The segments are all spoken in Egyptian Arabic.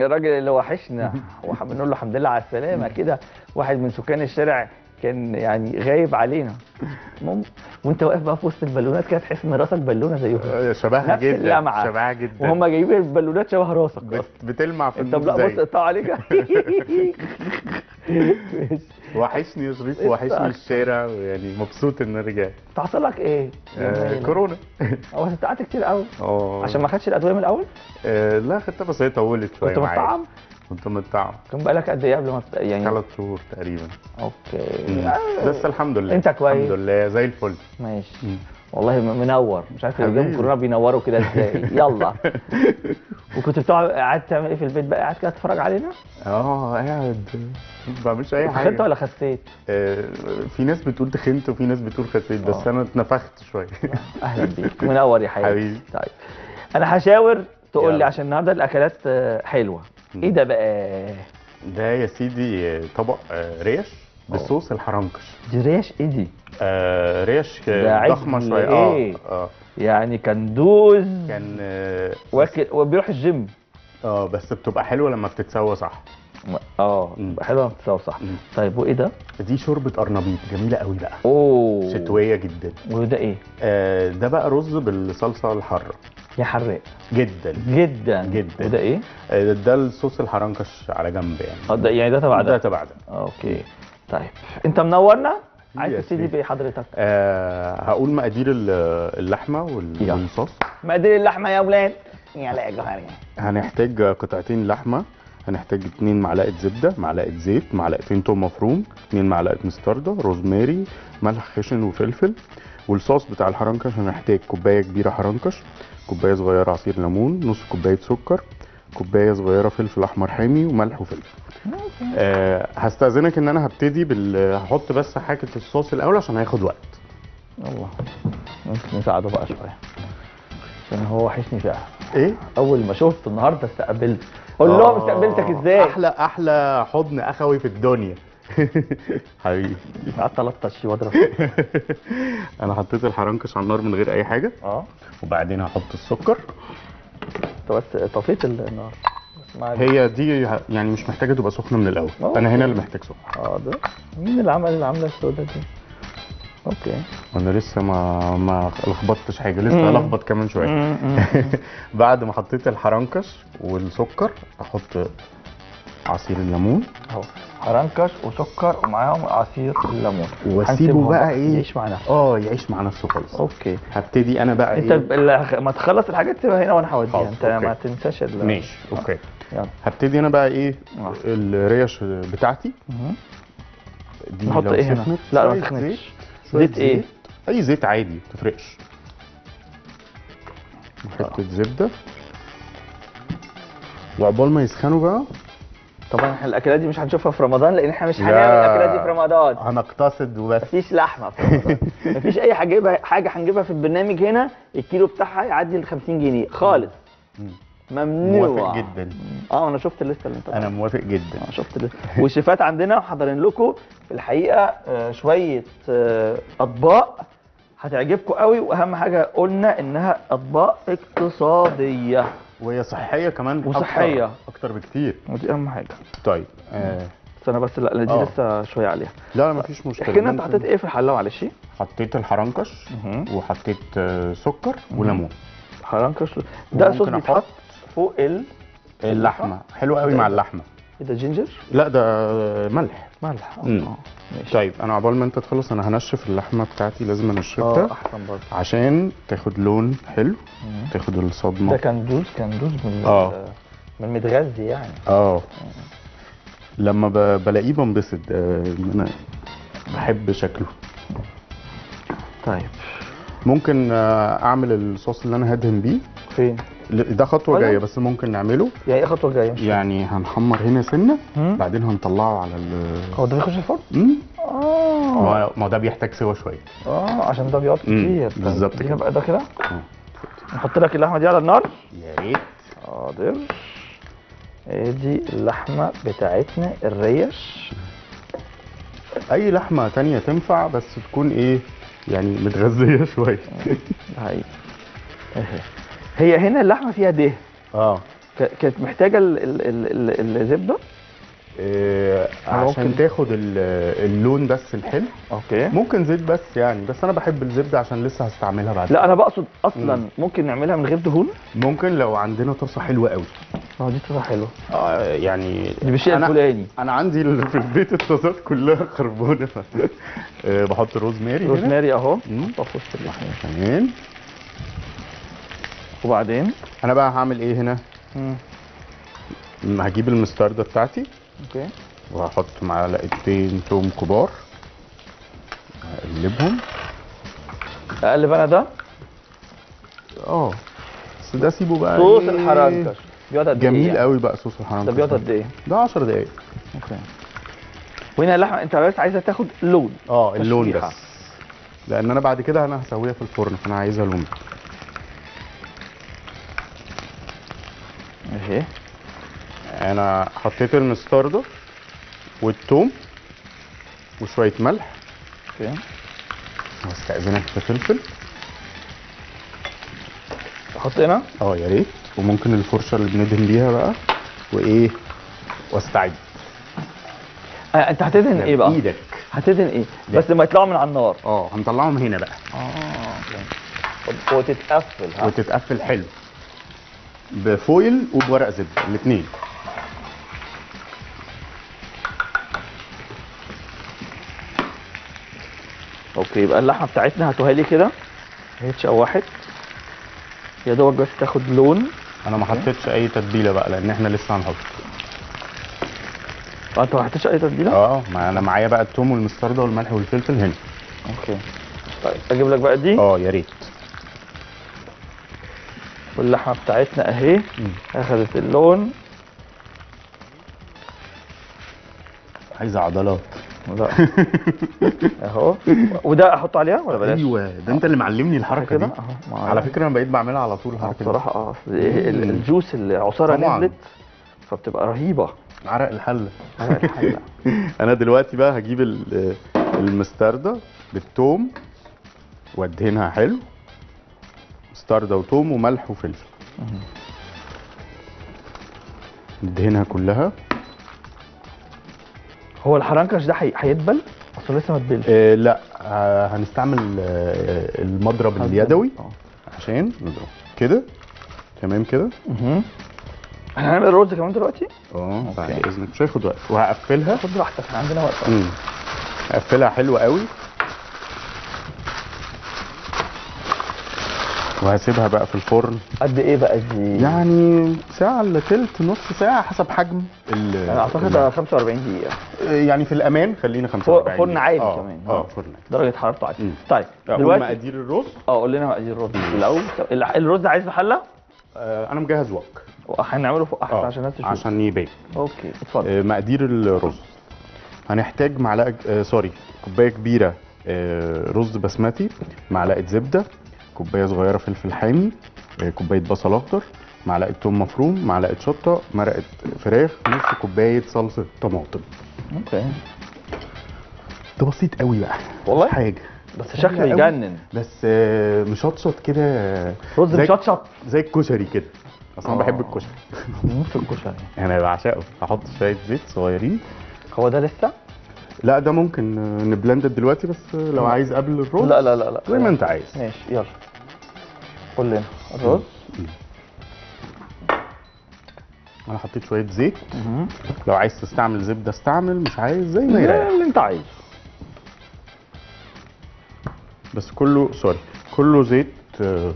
الراجل اللي وحشنا وبنقول له الحمد لله على السلامه كده واحد من سكان الشارع كان يعني غايب علينا مم. وانت واقف بقى في وسط البالونات كده تحس ان راسك بالونه زيهم آه، شبهها نفس جدا اللمعة. شبهها جدا وهم جايبين البالونات شبه راسك بت... أصلاً. بتلمع في انت النور لا بص زي اقطع عليك ماشي. وحشني يا شريف لسه. وحشني الشارع ويعني مبسوط ان رجعت انت حصل لك ايه؟ آه كورونا هو انت قعدت كتير قوي اه عشان ما خدتش الادويه من الاول؟ آه لا خدتها بس هي طولت شويه كنت معايا. مطعم؟ كنت متطعم كان بقالك قد ايه قبل ما تت- يعني ثلاث شهور تقريبا اوكي مم. آه، بس الحمد لله انت كويس. الحمد لله زي الفل ماشي مم. والله م- منور مش عارف اللي حبيبي. جنب كورونا بينوروا كده ازاي يلا وكنت بتقعد قاعد تعمل ايه في البيت بقى قاعد كده تتفرج علينا اه قاعد ما بعملش اي خدت حاجه ولا خسيت آه في ناس بتقول تخنت وفي ناس بتقول خسيت بس آه. انا اتنفخت شويه اهلا بيك منور يا حبيبي حبيبي. طيب انا هشاور تقول لي يلا. عشان النهارده الاكلات آه، حلوه مم. ايه ده بقى ده يا سيدي آه، طبق آه، ريش بصوص الحرنكش دي ريش ايه دي آه ريش آه، ده عجل ضخمه شويه اه إيه؟ اه يعني كندوز كان اه واكل وبيروح الجيم آه، بس بتبقى حلوه لما بتتسوى صح اه مم. يبقى حلوه بتساوي صح مم. طيب وايه ده دي شوربه قرنبيط جميله قوي بقى اوه شتويه جدا وده ايه آه ده بقى رز بالصلصه الحاره يا حراق جدا جدا جدا. وده ايه آه ده الصوص الحرنكش على جنب يعني اه ده يعني ده تبع ده ده تبع ده اوكي طيب انت منورنا عايز يا تبتدي سيدي. بايه حضرتك آه هقول مقادير ال- اللحمه وال- يلا. والصوص مقادير اللحمه يا اولاد يا لا يا جوهري هنحتاج قطعتين لحمه هنحتاج 2 معلقه زبده معلقه زيت معلقتين توم مفروم 2 معلقه مستردة روزماري ملح خشن وفلفل والصوص بتاع الحرنكش هنحتاج كوبايه كبيره حرنكش كوبايه صغيره عصير ليمون نص كوبايه سكر كوبايه صغيره فلفل احمر حامي وملح وفلفل أه هستاذنك ان انا هبتدي بال هحط بس حاجه الصوص الاول عشان هياخد وقت الله ممكن نساعده بقى شويه عشان هو وحشني فعلا ايه اول ما شفته النهارده استقبلت قول لهم استقبلتك ازاي احلى احلى حضن اخوي في الدنيا حبيبي قعدت الطش واضرب انا حطيت الحرنكش على النار من غير اي حاجه اه وبعدين هحط السكر انت بس طفيت النار بس ما هي دي ه- يعني مش محتاجه تبقى سخنه من الاول أوه. انا هنا اللي محتاج سكر حاضر مين اللي عمل اللي عامله السودا دي اوكي وانا لسه ما ما لخبطتش حاجه لسه مم. هلخبط كمان شويه بعد ما حطيت الحرنكش والسكر احط عصير الليمون اهو حرنكش وسكر ومعاهم عصير الليمون واسيبه هنسيبهم بقى ايه يعيش مع نفسه اه يعيش مع نفسه خالص اوكي هبتدي انا بقى انت ايه ب- ال- ما تخلص الحاجات تبقى هنا وانا هوديها حاضر، انت أوكي. ما تنساش ال- ماشي اوكي يلا هبتدي انا بقى ايه آه. الريش بتاعتي مهم. دي نحط لو ايه هنا سخنت لا ما شوية تخنتش شوية زيت ايه اي زيت عادي ما تفرقش حته زبده وعقبال ما يسخنوا بقى طبعا احنا الاكلات دي مش هنشوفها في رمضان لان احنا مش لا. هنعمل الاكلات دي في رمضان هنقتصد وبس مفيش لحمه في رمضان مفيش اي حاجه حاجه هنجيبها في البرنامج هنا الكيلو بتاعها يعدي ال 50 جنيه خالص مم. ممنوع موافق جدا اه انا شفت الليسته اللي انت انا موافق جدا اه شفت الليسته والشيفات عندنا محضرين لكم في الحقيقه آه، شويه آه، اطباق هتعجبكم قوي واهم حاجه قلنا انها اطباق اقتصاديه وهي صحيه كمان أكتر- وصحية. اكتر بكتير ودي اهم حاجه طيب آه. بس انا بس لا لا، دي آه. لسه شويه عليها لا ما فيش مشكله احكي لنا انت ممكن- حطيت ايه في الحله معلش حطيت الحرنكش مهم. وحطيت آه، سكر وليمون حرنكش ده وممكن صوص أحط بيتحط فوق ال اللحمه حلو قوي مع اللحمه ايه ده جينجر لا ده آه، ملح ملح مم. اه ماشي طيب انا عقبال ما انت تخلص انا هنشف اللحمه بتاعتي لازم اه انشفها احسن برضه عشان تاخد لون حلو مم. تاخد ده الصدمه كندوز كندوز من آه. ال- من متغذي يعني اه لما ب- بلاقيه بنبسط آه، إن انا بحب شكله طيب ممكن آه، اعمل الصوص اللي انا هدهن بيه فين؟ ل- ده خطوه أيوة. جايه بس ممكن نعمله يعني ايه خطوه جايه؟ يعني هنحمر هنا سنه مم. بعدين هنطلعه على ال هو ده بيخش الفرن؟ مم. اه ما ما هو ده بيحتاج سوا شويه اه عشان ده بيقعد مم. كتير طيب، بالظبط دي كده. بقى ده كده آه. نحط لك اللحمه دي على النار يا ريت حاضر ادي اللحمه بتاعتنا الريش اي لحمه تانية تنفع بس تكون ايه يعني متغذيه شويه هاي اهي. هي هنا اللحمه فيها دهن اه ك- كانت محتاجه ال- ال- ال- ال- الزبده آه، أنا عشان ممكن- تاخد ال- اللون بس الحلو اوكي ممكن زيت بس يعني بس انا بحب الزبده عشان لسه هستعملها بعد لا انا بقصد اصلا مم. ممكن نعملها من غير دهون ممكن لو عندنا طاسه حلوه قوي اه دي طبعا حلوه آه يعني دي بالشيء أنا- الفلاني انا عندي ال- في البيت الطاسات كلها خربانه آه، بحط روزماري هنا روزماري اهو مم. حطها في وسط اللحمه تمام وبعدين انا بقى هعمل ايه هنا مم. م- هجيب المستردة بتاعتي اوكي وهحط معلقتين توم كبار اقلبهم اقلب انا ده اه بس ده سيبه بقى صوص إيه، الحرنكش بيقعد قد ايه جميل يعني؟ قوي بقى صوص الحرنكش ده بيقعد قد ايه ده 10 دقايق اوكي وهنا اللحمه انت بس عايزه تاخد لون اه اللون تشويحة. بس لان انا بعد كده انا هسويها في الفرن فانا عايزها لون ماشي انا حطيت المستردة والثوم وشويه ملح اوكي واستاذنك في فلفل احط هنا اه يا ريت وممكن الفرشه اللي بندهن بيها بقى وايه واستعد آه انت هتدهن ايه بقى بايدك هتدهن ايه لا. بس لما يطلعوا من على النار اه هنطلعهم هنا بقى اه وتتقفل ها وتتقفل حلو بفويل وبورق زبده الاثنين اوكي يبقى اللحمه بتاعتنا هاتوها لي كده هي اتشوحت يا دوبك بس تاخد لون انا ما حطيتش اي تتبيله بقى لان احنا لسه هنحط آه، انت ما حطيتش اي تتبيله اه ما انا معايا بقى الثوم والمستردة والملح والفلفل هنا اوكي طيب اجيب لك بقى دي اه يا ريت واللحمه بتاعتنا اهي مم. اخذت اللون عايزه عضلات لا اهو وده احطه عليها ولا بلاش ايوه ده انت اللي معلمني الحركه كده دي اهو مع- على فكره انا بقيت بعملها على طول آه، الحركه دي بصراحه اه أصل إيه ال- مم. الجوس العصاره طبعاً. نزلت فبتبقى رهيبه عرق الحله على الحلة. انا دلوقتي بقى هجيب ال- المستردة بالثوم وادهنها حلو مستردة وثوم وملح وفلفل مهم. ندهنها كلها هو الحرنكش ده هي- هيدبل اصل لسه ما اتبلش آه لا آه هنستعمل آه المضرب اليدوي اه عشان نضرب كده تمام كده مهم. احنا هنعمل الرز كمان دلوقتي اه بعد أوكي. اذنك مش هياخد وقت وهقفلها خد راحتك احنا عندنا وقت امم هقفلها حلو قوي وهسيبها بقى في الفرن قد ايه بقى دي يعني ساعة الا تلت نص ساعة حسب حجم ال انا اعتقد ال- 45 دقيقه يعني في الأمان خلينا 45 فرن عالي آه، كمان. اه فرن عالي درجه حرارته عاليه مم. طيب أقول دلوقتي مقادير الرز اه قول لنا مقادير الرز الاول ال- الرز عايز محله آه أنا مجهز وك هنعمله فوق احسن آه، عشان الناس تشوف عشان يبان اوكي اتفضل آه، مقادير الرز هنحتاج معلقة آه سوري كوباية كبيرة آه رز بسمتي معلقة زبدة كوباية صغيرة فلفل حامي آه كوباية بصل أخضر معلقة توم مفروم معلقة شطة مرقة فراخ نص كوباية صلصة طماطم اوكي ده بسيط قوي بقى والله؟ حاجة بس شكله قوي. يجنن بس آه، مشطشط كده آه، رز زي- مشطشط زي الكشري كده اصلا انا آه. بحب الكشري بموت في الكشري انا بعشقه هحط شويه زيت صغيرين هو ده لسه؟ لا ده ممكن آه، نبلندد دلوقتي بس آه، لو عايز قبل الرز لا لا لا لا زي ما انت عايز ماشي يلا قول لنا الرز انا حطيت شويه زيت مهم. لو عايز تستعمل زبده استعمل مش عايز زي ما لا، يريح اللي انت عايزه بس كله سوري كله زيت آه،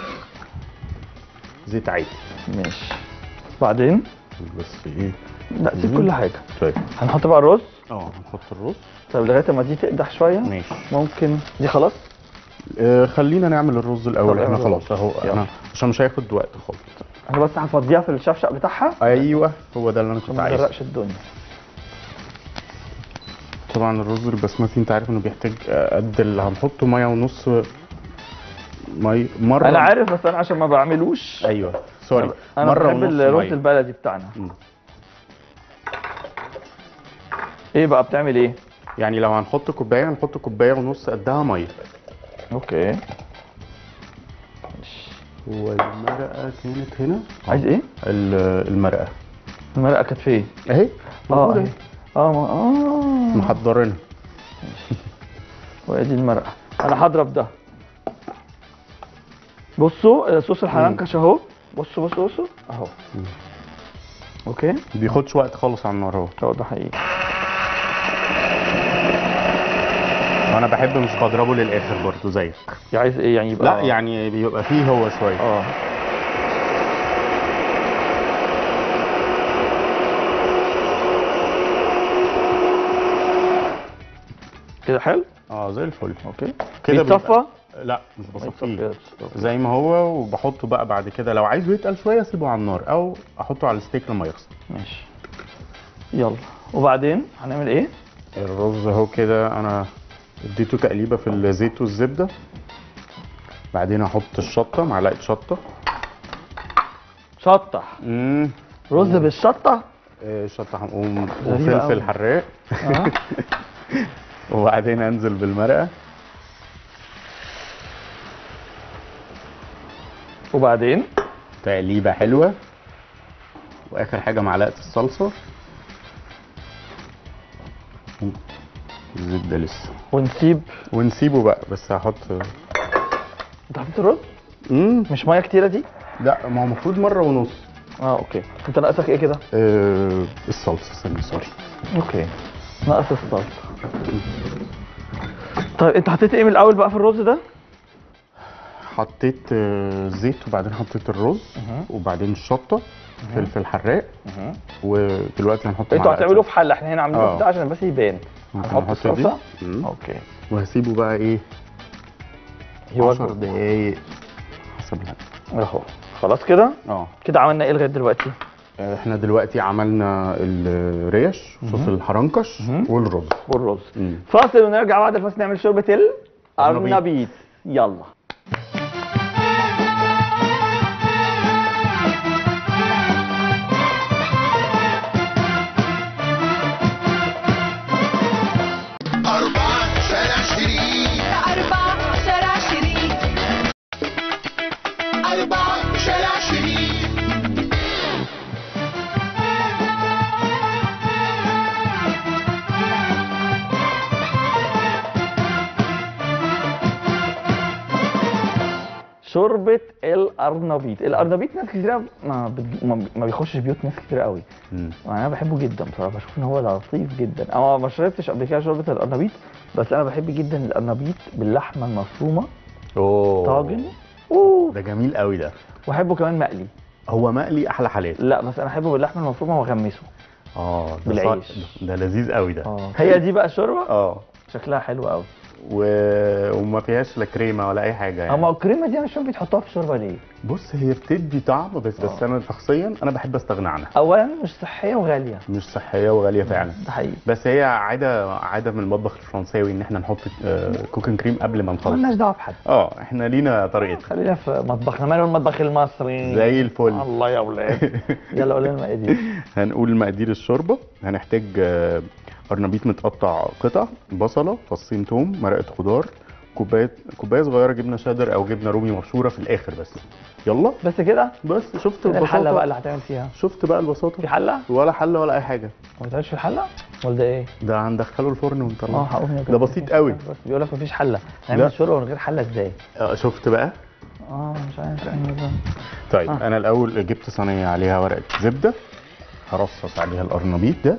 زيت عادي ماشي بعدين بس ايه لا سيب كل حاجه طيب هنحط بقى الرز اه نحط الرز طيب لغايه ما دي تقدح شويه ماشي ممكن دي خلاص آه خلينا نعمل الرز الاول طب احنا اعمل خلاص الرز. اهو يلا. انا عشان مش هياخد وقت خالص انا بس هفضيها في الشفشق بتاعها ايوه هو ده اللي انا عشان كنت ما عايزه نغرقش الدنيا طبعا الرز البسمتي انت عارف انه بيحتاج قد اللي هنحطه ميه ونص مي مره انا عارف بس انا عشان ما بعملوش ايوه سوري انا مره بحب ونص الرز ميه البلدي بتاعنا مم. ايه بقى بتعمل ايه يعني لو هنحط كوبايه هنحط كوبايه ونص قدها ميه اوكي والمرقه كانت هنا عايز ايه؟ ال- المرقه المرقه كانت فين؟ اهي اه موجوده أهي. اهي اه ما- اه محضرينها وادي المرقه انا هضرب ده بصوا آه، صوص الحرنكش اهو بصوا بصوا بصوا اهو مم. اوكي بياخدش وقت خالص على النار اهو اه ده حقيقي وانا بحب مش بضربه للاخر برضه زيك يعني عايز ايه يعني يبقى لا يعني بيبقى فيه هو شويه اه كده حلو اه زي الفل اوكي كده بيتصفى بيبقى- لا مش ما بصفيه يتصفيش. زي ما هو وبحطه بقى بعد كده لو عايزه يتقل شويه اسيبه على النار او احطه على الستيك لما يغسل ماشي يلا وبعدين هنعمل ايه الرز اهو كده انا اديته تقليبه في الزيت والزبده بعدين احط الشطه معلقه شطه شطه امم رز بالشطه آه، شطه حموم غريبة وفلفل أوي. حراق اه وبعدين انزل بالمرقه وبعدين تقليبه حلوه واخر حاجه معلقه الصلصه الزبده لسه ونسيب ونسيبه بقى بس هحط انت حطيت الرز امم مش ميه كتيره دي لا ما هو المفروض مره ونص اه اوكي انت ناقصك ايه كده آه الصلصه استني سوري اوكي ناقص الصلصه طيب انت حطيت ايه من الاول بقى في الرز ده حطيت آه، زيت وبعدين حطيت الرز مهم. وبعدين الشطه فلفل حراق ودلوقتي هنحط انتوا معلقة هتعملوا في حله احنا هنا عاملين اه. في ده عشان بس يبان ممكن هنحط نحط دي. الصلصه مم. اوكي وهسيبه بقى ايه هو 10 دقايق حسب الهدف اهو خلاص كده اه كده عملنا ايه لغايه دلوقتي احنا دلوقتي عملنا الريش صوص الحرنكش مهم. والرز والرز مم. فاصل ونرجع بعد الفاصل نعمل شوربه الارنبيط يلا أربعة شارع شريك أربعة شارع شريك أربعة شارع شريك شوربه الارنبيط الارنبيط ناس كتير ما, بت- ما ما بيخشش بيوت ناس كتير قوي مم. وانا بحبه جدا بصراحه بشوف ان هو لطيف جدا انا ما شربتش قبل كده شوربه الارنبيط بس انا بحب جدا الارنبيط باللحمه المفرومه اوه طاجن اوه ده جميل قوي ده واحبه كمان مقلي هو مقلي احلى حالات لا بس انا احبه باللحمه المفرومه واغمسه اه ده بالعيش. صح- ده لذيذ قوي ده اه هي دي بقى الشوربه اه شكلها حلو قوي و... وما فيهاش لا كريمه ولا اي حاجه يعني اما الكريمه دي انا مش فاهم بيتحطوها في الشوربه ليه بص هي بتدي طعم بس بس آه. انا شخصيا انا بحب استغنى عنها اولا مش صحيه وغاليه مش صحيه وغاليه فعلا ده حقيقي بس هي عاده عاده من المطبخ الفرنساوي ان احنا نحط آه، كوكن كريم قبل ما نخلص مالناش دعوه بحد اه احنا لينا طريقتنا خلينا في مطبخنا ماله المطبخ المصري زي الفل الله يا ولاد يلا قول لنا المقادير هنقول مقادير الشوربه هنحتاج آه، قرنبيط متقطع قطع بصله فصين توم مرقه خضار كوبايه كوبايه صغيره جبنه شيدر او جبنه رومي مبشوره في الاخر بس يلا بس كده بس شفت كده الحله بقى البساطه اللي هتعمل فيها شفت بقى البساطه في حله ولا حله ولا اي حاجه ما بتعملش في الحله ولا ده ايه ده هندخله الفرن اه ونطلعه هقوم يا ده بسيط قوي بس بيقول لك مفيش حله لا. نعمل شوربه من غير حله ازاي آه، شفت بقى اه مش عارف اعمل ازاي طيب آه. انا الاول جبت صينيه عليها ورقه زبده هرصص عليها القرنبيط ده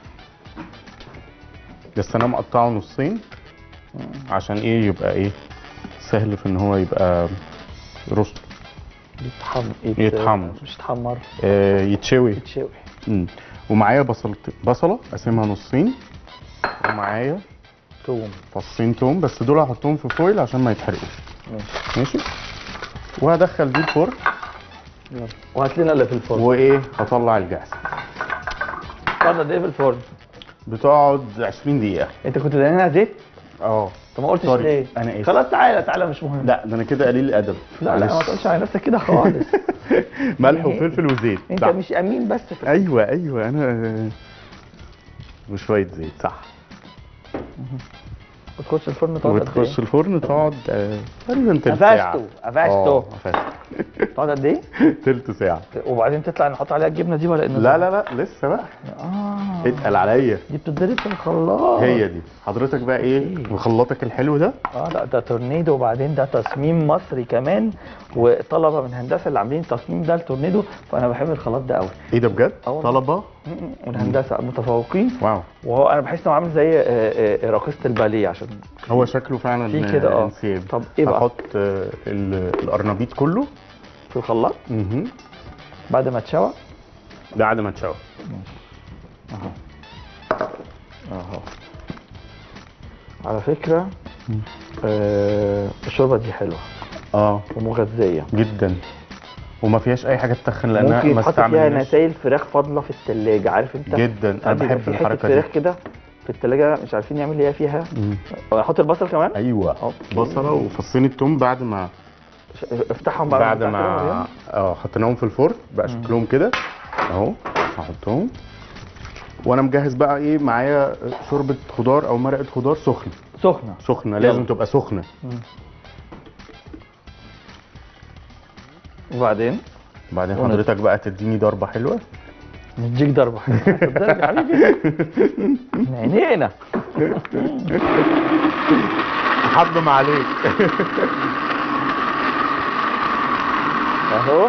بس انا مقطعه نصين عشان ايه يبقى ايه سهل في ان هو يبقى رسل يتحمر يتحمر. مش يتحمر آه يتشوي يتشوي مم. ومعايا بصلة بصلة قاسمها نصين ومعايا توم فصين توم بس دول هحطهم في فويل عشان ما يتحرقوش ماشي ماشي وهدخل دي الفرن يلا وهات لنا اللي في الفرن وايه هطلع الجاهز استنى قد ايه في الفرن بتقعد 20 دقيقة انت كنت دهنها زيت اه طب ما قلتش سوري، ليه أنا آسف. خلاص تعالى تعالى مش مهم لا ده انا كده قليل الادب لا لا ما معلش. تقولش على نفسك كده خالص ملح وفلفل وزيت انت صح. مش امين بس في ايوه ايوه انا وشويه زيت صح بتخش الفرن تقعد قد وتخش ايه؟ الفرن تقعد آه، تقريبا تلت ساعه قفشته قفشته اه قفشته تقعد قد ايه؟ تلت ساعه وبعدين تطلع نحط عليها الجبنه دي ولا انه لا لا لا لسه بقى اه اتقل عليا دي بتتضرب في الخلاط هي دي حضرتك بقى ايه أوكي. مخلطك الحلو ده اه لا ده تورنيدو وبعدين ده تصميم مصري كمان وطلبه من هندسه اللي عاملين التصميم ده التورنيدو فانا بحب الخلاط ده قوي ايه ده بجد آه والله. طلبه م- م. الهندسه متفوقين واو وهو انا بحس انه عامل زي آه، آه، راقصه الباليه عشان هو شكله فعلا في كده اه انسياب طب ايه بقى هحط آه، ال- القرنبيط كله في الخلاط مهم. بعد ما اتشوى بعد ما اتشوى اهو على فكره آه الشوربه دي حلوه اه ومغذيه جدا وما فيهاش اي حاجه تتخن لانها ممكن ما يتحط فيها استعملناش نسايل فراخ فاضله في الثلاجه عارف انت جدا انا ساعات بيبقى بحب في حته الحركه فراخ دي كده في الثلاجه مش عارفين يعمل ايه فيها مم. احط البصل كمان ايوه أوكي. بصله وفصين التوم بعد ما ش- افتحهم بقى بعد من تحت كده ما وريهم. اه حطيناهم في الفرن بقى شكلهم كده اهو هحطهم وانا مجهز بقى ايه معايا شوربه خضار او مرقه خضار سخنه سخنه سخنه يلا. لازم تبقى سخنه وبعدين بعدين ونت- حضرتك بقى تديني ضربه حلوه نديك ضربه صدقني يا حبيبي من عينينا حضم عليك اهو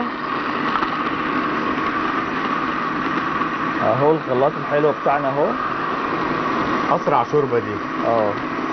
اهو الخلاط الحلو بتاعنا اهو اسرع شوربه دي اه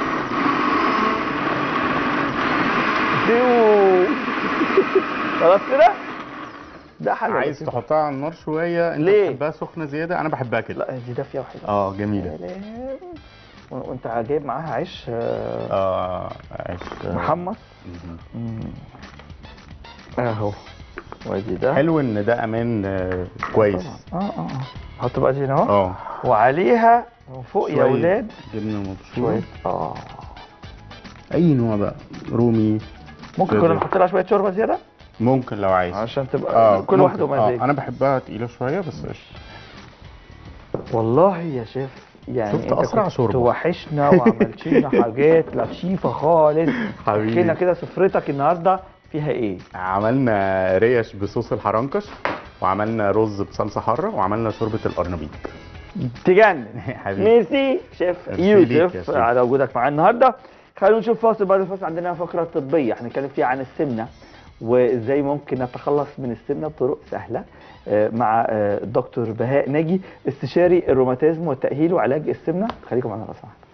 ديو. خلاص كده ده حاجه عايز بسيطة. تحطها على النار شويه انت ليه؟ بتحبها سخنه زياده انا بحبها كده لا دي دافيه وحلوه اه جميله سلام. و- وانت جايب معاها عيش آه، اه عيش آه، محمص مهم. مم. اهو وادي ده حلو ان ده امان آه، كويس اه اه اه حط بقى دي هنا اهو اه وعليها من فوق يا شوية اولاد جبنه مبشوره شويه اه اي نوع بقى رومي ممكن شوية كنا زيت. نحط لها شويه شوربه زياده ممكن لو عايز عشان تبقى اه كل ممكن. واحد ومزاج آه. انا بحبها تقيله شويه بس قشطة. والله يا شيف يعني شفت انت أسرع كنت شوربة. توحشنا وعملت لنا حاجات لطيفه خالص حبيبي. حكينا كده سفرتك النهارده فيها ايه عملنا ريش بصوص الحرنكش وعملنا رز بصلصه حاره وعملنا شوربه القرنبيط تجنن حبيبي. ميسي شيف ميرسي ليك يا يوسف شيف. على وجودك معانا النهارده خلونا نشوف فاصل بعد الفاصل عندنا فقره طبيه هنتكلم فيها عن السمنه وازاي ممكن نتخلص من السمنه بطرق سهله آه، مع آه، الدكتور بهاء ناجي استشاري الروماتيزم والتاهيل وعلاج السمنه خليكم معانا لو سمحتوا